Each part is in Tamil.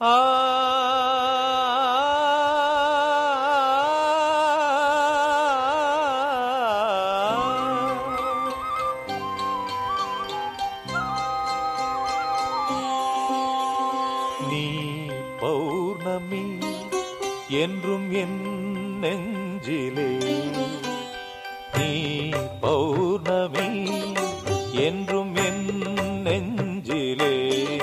நீ பௌர்ணமி என்றும் என் நெஞ்சிலே நீ பௌர்ணமி என்றும் என் நெஞ்சிலே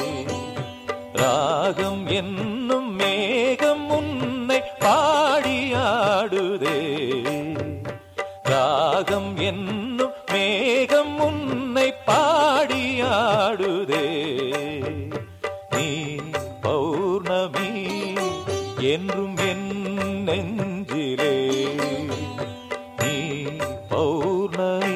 ராகம் என்னும் மேகம் உன்னை பாடியாடுதே ராகம் என்னும் மேகம் உன்னை பாடியாடுதே நீ பௌர்ணமி என்றும் என் நெஞ்சிலே நீ பௌர்ணமி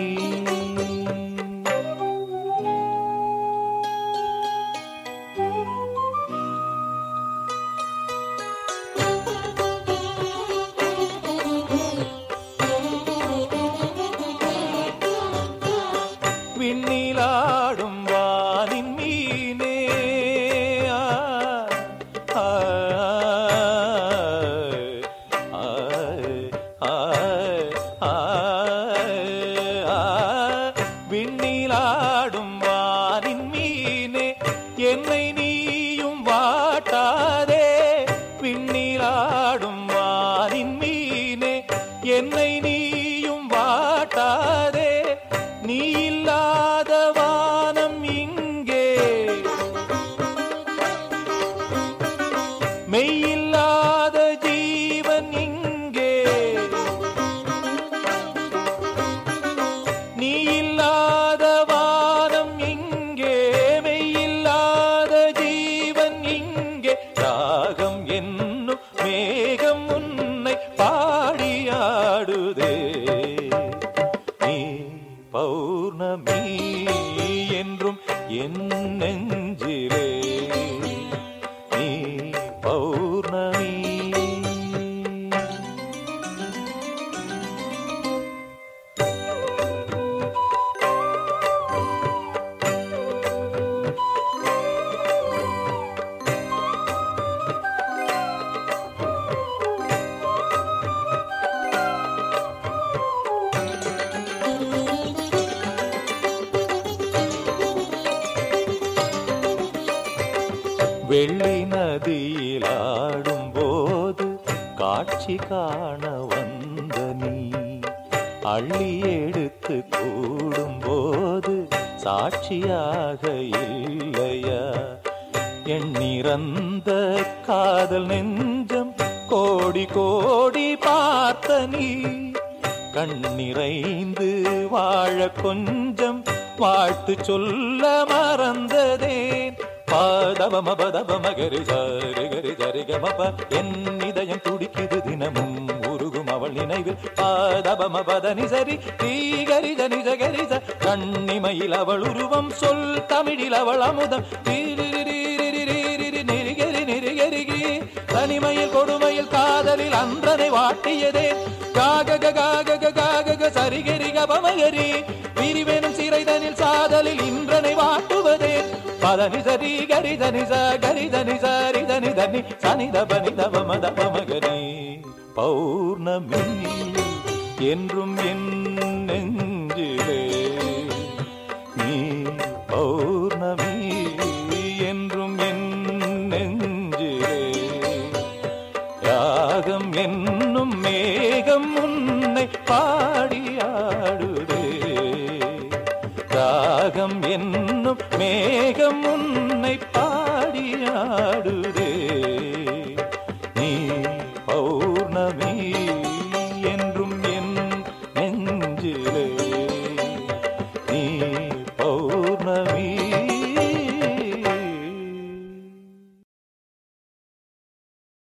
விண்ணிலாடும் வானின் மீனே ஆ, ஆ, ஆ, ஆ, ஆ, ஆ. விண்ணிலாடும் வானின் மீனே என்னை நீயும் வாட்டாதே விண்ணிலாடும் வானின் மீனே என்னை நீயும் வாட்டாதே நீ இல்லாத வானம் இங்கே மெய்யில்லாத ஜீவன் இங்கே நீ இல்லாத வானம் இங்கே மெய்யில்லாத ஜீவன் இங்கே ராகம் என்னும் மேகம் உன்னை பாடியாடுதே நீ பௌர்ணமி என்றும் என் நெஞ்சிலே நீ பௌர்ணமி வெள்ளை நதியில் ஆடும் போது காட்சி காண வந்த நீ அள்ளி எடுத்து கூடும் போது சாட்சியாக இல்லையா எண்ணிறந்த காதல் நெஞ்சம் கோடி கோடி பார்த்த நீ கண்ணிறைந்து வாழ கொஞ்சம் வாழ்த்து சொல்ல மறந்ததேன் பாதவம பதவம கரி சரி கரி சரி கமப என் இதயம் துடிக்குது தினமும் உருகும் அவள் நினைவில் பாதவம பதனி சரி தீகரி தனி சகரி ச கண்ணிமையில் அவள் உருவம் சொல் தமிழில் அவள் அமுதம் தீரிரிரிரிரிரிரிரி நெருகரி நெருகரிகி தனிமையில் கொடுமையில் காதலில் அன்றனை வாட்டியதே காகக காகக காகக சரிகரி கபமகரி விரிவெனும் சிறைதனில் சாதலில் இன்றனை வாட்டுவதே பதனி சரி கரி தனி ச கரி தனி சரி தனி தனி சனி தபனி தப மத பமகரி பௌர்ணமி என்றும் என் நெஞ்சிலே நீ பௌர்ணமி என்றும் என் நெஞ்சிலே ராகம் என்னும் மேகம் உன்னை பாடியாடுதே ராகம் என்னும் மேகம் உன்னை பாடியாடுதே